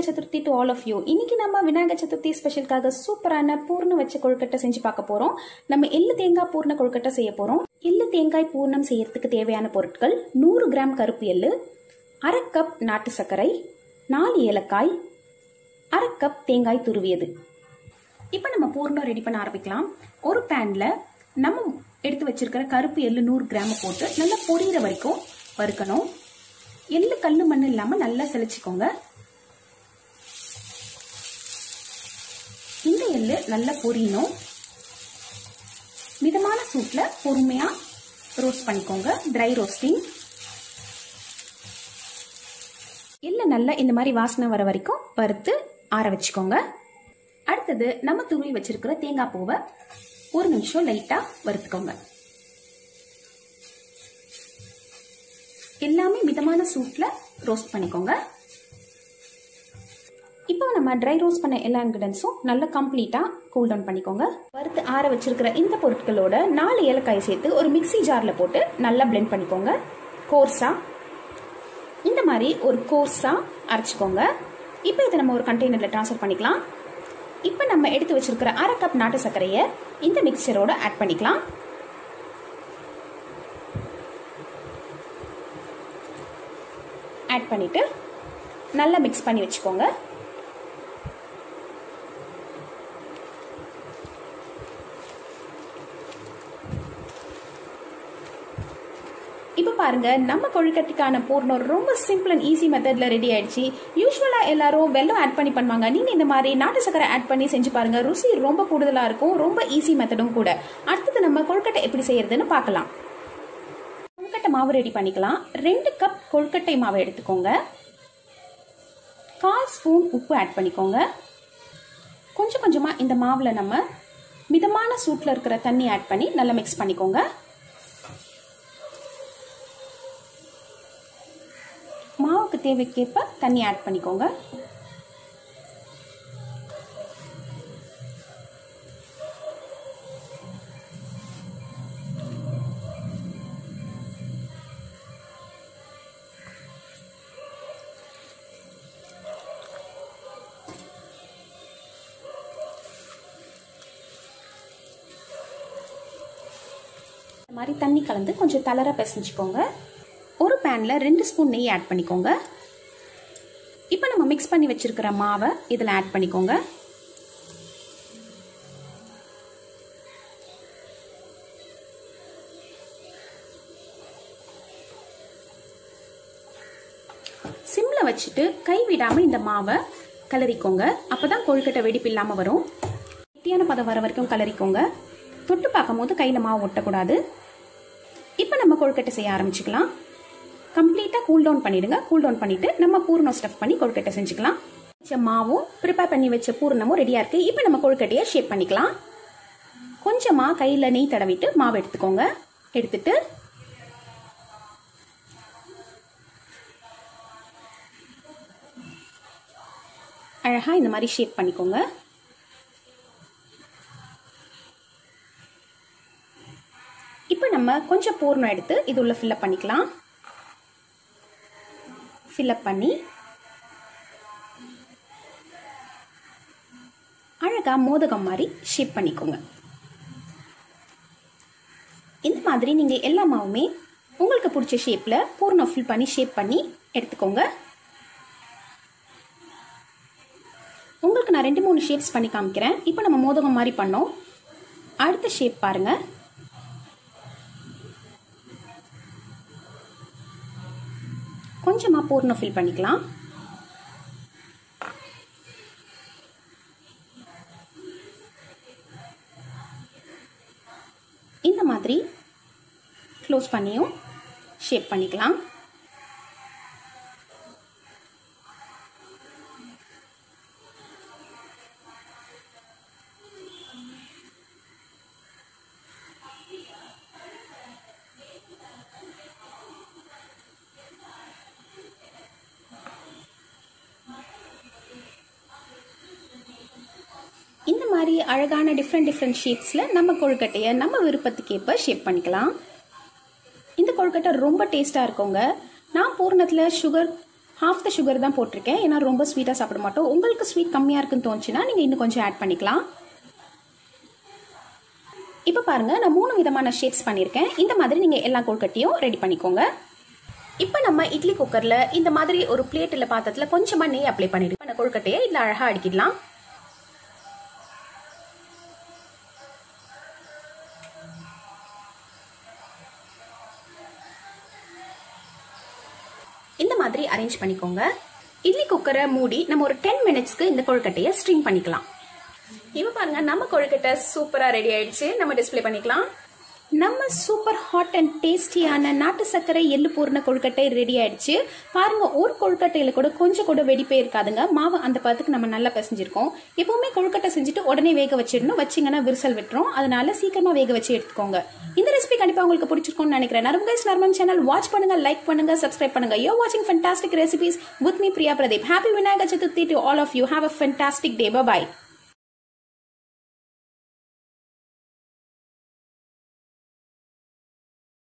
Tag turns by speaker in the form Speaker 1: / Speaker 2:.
Speaker 1: Vinayagar Chaturthi to all of you இன்னைக்கு நம்ம விநாயகர் சதுர்த்தி ஸ்பெஷலுக்காக சூப்பரான பூர்ணம் வச்ச கொழுக்கட்டை செஞ்சு பார்க்க போறோம் நம்ம எள்ளு தேங்காய் பூர்ண கொழுக்கட்டை செய்ய போறோம் எள்ளு தேங்காய் பூர்ணம் செய்யறதுக்கு தேவையான பொருட்கள் நூறு கிராம் கருப்பு எள்ளு அரை கப் நாட்டு சர்க்கரை நாலு ஏலக்காய் அரை கப் தேங்காய் துருவியது இப்போ நம்ம பூர்ணம் ரெடி பண்ண ஆரம்பிக்கலாம் ஒரு பேன்ல நம்ம எடுத்து வச்சிருக்கிற கருப்பு எள்ளு நூறு கிராம் போட்டு நல்லா பொரியிற வரைக்கும் வறுக்கணும் எள்ளு கல்லு மண் இல்லாம நல்லா செழிச்சுக்கோங்க இந்த எள்ளு நல்லா பொரியணும் மிதமான சூட்ல பொறுமையா ரோஸ்ட் பண்ணிக்கோங்க ட்ரை ரோஸ்டிங் எள்ளு நல்லா இந்த மாதிரி வாசனை வர வரைக்கும் வறுத்து ஆற வச்சுக்கோங்க அடுத்தது நம்ம துருவி வச்சிருக்கிற தேங்காய் பூவை ஒரு நிமிஷம் லைட்டா வறுத்துக்கோங்க எல்லாமே மிதமான சூட்ல ரோஸ்ட் பண்ணிக்கோங்க இப்போ நம்ம ட்ரை ரோஸ்ட் பண்ண எல்லா இன்கிரீடியன்ஸும் நல்லா கம்ப்ளீட்டா கூல் டவுன் பண்ணிக்கோங்க வறுத்து ஆற வச்சிருக்கிற இந்த பொருட்களோட நாலு ஏலக்காய் சேர்த்து ஒரு மிக்சி ஜார்ல போட்டு நல்லா பிளெண்ட் பண்ணிக்கோங்க கோர்ஸா இந்த மாதிரி ஒரு கோர்ஸா அரைச்சிக்கோங்க இப்போ இதை நம்ம ஒரு கண்டெய்னர்ல ட்ரான்ஸ்ஃபர் பண்ணிக்கலாம் இப்போ நம்ம எடுத்து வச்சிருக்கிற அரை கப் நாட்டு சர்க்கரையை இந்த மிக்சரோட ஆட் பண்ணிக்கலாம் ஆட் பண்ணிட்டு நல்லா மிக்ஸ் பண்ணி வச்சுக்கோங்க இப்போ பாருங்க நம்ம கொழுக்கட்டைக்கான பூர்ணம் ரொம்ப சிம்பிள் அண்ட் ஈஸி மெத்தட்ல ரெடி ஆயிடுச்சு யூஸ்வலா எல்லாரும் வெள்ளம் ஆட் பண்ணி பண்ணுவாங்க நீங்க இந்த மாதிரி நாட்டு சக்கரை ஆட் பண்ணி செஞ்சு பாருங்க ருசி ரொம்ப கூடுதலா இருக்கும் ரொம்ப ஈஸி மெத்தடும் கூட அடுத்தது நம்ம கொழுக்கட்டை எப்படி செய்யறதுன்னு பார்க்கலாம் கொழுக்கட்டை மாவு ரெடி பண்ணிக்கலாம் ரெண்டு கப் கொழுக்கட்டை மாவு எடுத்துக்கோங்க கால் ஸ்பூன் உப்பு ஆட் பண்ணிக்கோங்க கொஞ்சம் கொஞ்சமா இந்த மாவுல நம்ம மிதமான சூட்ல இருக்கிற தண்ணி ஆட் பண்ணி நல்லா மிக்ஸ் பண்ணிக்கோங்க மாவுக்கு தேவைக்கேற்ப தண்ணி ஆட் பண்ணிக்கோங்க இந்த மாதிரி தண்ணி கலந்து கொஞ்சம் தளர பிசைஞ்சுக்கோங்க ஒரு பேனில் ரெண்டு ஸ்பூன் நெய் ஆட் பண்ணிக்கோங்க இப்போ நம்ம மிக்ஸ் பண்ணி வச்சிருக்கிற மாவை இதில் ஆட் பண்ணிக்கோங்க சிம்ல வச்சுட்டு கை விடாம இந்த மாவை கலரிக்கோங்க அப்பதான் கொழுக்கட்டை வெடிப்பு இல்லாம வரும் கெட்டியான பதம் வர வரைக்கும் கலரிக்கோங்க தொட்டு பார்க்கும் போது கையில மாவு ஒட்டக்கூடாது இப்போ நம்ம கொழுக்கட்டை செய்ய ஆரம்பிச்சுக்கலாம் கம்ப்ளீட்டாக கூல் டவுன் பண்ணிடுங்க கூல் டவுன் பண்ணிட்டு நம்ம பூர்ணம் ஸ்டஃப் பண்ணி கொழுக்கட்டை செஞ்சுக்கலாம் வச்ச மாவும் ப்ரிப்பேர் பண்ணி வச்ச பூர்ணமும் ரெடியாக இருக்கு இப்போ நம்ம கொழுக்கட்டையை ஷேப் பண்ணிக்கலாம் கொஞ்சமாக கையில் நெய் தடவிட்டு மாவு எடுத்துக்கோங்க எடுத்துட்டு அழகாக இந்த மாதிரி ஷேப் பண்ணிக்கோங்க இப்போ நம்ம கொஞ்சம் பூர்ணம் எடுத்து இது உள்ள ஃபில்லப் பண்ணிக்கலாம் ஃபில்லப் பண்ணி அழகா மோதகம் மாதிரி ஷேப் பண்ணிக்கோங்க இந்த மாதிரி நீங்க எல்லா மாவுமே உங்களுக்கு பிடிச்ச ஷேப்ல பூர்ணம் ஃபில் பண்ணி ஷேப் பண்ணி எடுத்துக்கோங்க உங்களுக்கு நான் ரெண்டு மூணு ஷேப்ஸ் பண்ணி காமிக்கிறேன் இப்போ நம்ம மோதகம் மாதிரி பண்ணோம் அடுத்த ஷேப் பாருங்க கொஞ்சமாக பூர்ணம் ஃபில் பண்ணிக்கலாம் இந்த மாதிரி க்ளோஸ் பண்ணியும் ஷேப் பண்ணிக்கலாம் இந்த மாதிரி அழகான டிஃப்ரெண்ட் டிஃப்ரெண்ட் ஷேப்ஸில் நம்ம கொழுக்கட்டையை நம்ம விருப்பத்துக்கேற்ப ஷேப் பண்ணிக்கலாம் இந்த கொழுக்கட்டை ரொம்ப டேஸ்ட்டாக இருக்குங்க நான் பூர்ணத்தில் சுகர் ஹாஃப் த சுகர் தான் போட்டிருக்கேன் ஏன்னா ரொம்ப ஸ்வீட்டாக சாப்பிட மாட்டோம் உங்களுக்கு ஸ்வீட் கம்மியாக இருக்குன்னு தோணுச்சுன்னா நீங்கள் இன்னும் கொஞ்சம் ஆட் பண்ணிக்கலாம் இப்போ பாருங்க நான் மூணு விதமான ஷேப்ஸ் பண்ணியிருக்கேன் இந்த மாதிரி நீங்கள் எல்லா கொழுக்கட்டையும் ரெடி பண்ணிக்கோங்க இப்போ நம்ம இட்லி குக்கரில் இந்த மாதிரி ஒரு பிளேட் இல்லை பாத்திரத்தில் கொஞ்சமாக நெய் அப்ளை பண்ணிடுவோம் அந்த கொழுக்கட்டையை இதில் அழகாக அடிக்கிடலாம் இந்த மாதிரி அரேஞ்ச் பண்ணிக்கோங்க இட்லி குக்கரை மூடி நம்ம ஒரு டென் மினிட்ஸ்க்கு இந்த கொழுக்கட்டையை ஸ்ட்ரீம் பண்ணிக்கலாம் இப்போ பாருங்க நம்ம கொழுக்கட்டை சூப்பரா ரெடி ஆயிடுச்சு நம்ம டிஸ்ப்ளே பண்ணிக்கலாம் நம்ம சூப்பர் ஹாட் அண்ட் டேஸ்டியான நாட்டு சர்க்கரை எள்ளு பூர்ண கொழுக்கட்டை ரெடி ஆயிடுச்சு பாருங்க ஒரு கொழுக்கட்டையில கூட கொஞ்சம் கூட வெடிப்பே இருக்காதுங்க மாவு அந்த பதத்துக்கு நம்ம நல்லா பிசைஞ்சிருக்கோம் எப்பவுமே கொழுக்கட்டை செஞ்சுட்டு உடனே வேக வச்சிடணும் வச்சிங்கன்னா விரிசல் விட்டுரும் அதனால சீக்கிரமா வேக வச்சு எடுத்துக்கோங்க இந்த ரெசிபி கண்டிப்பா உங்களுக்கு பிடிச்சிருக்கும்னு நினைக்கிறேன் நர்மகைஸ் நர்மன் சேனல் வாட்ச் பண்ணுங்க லைக் பண்ணுங்க சப்ஸ்கிரைப் பண்ணுங்க யோ வாட்சிங் fantastic recipes with me Priya Pradeep happy Vinayagar Chaturthi to all of you have a fantastic day bye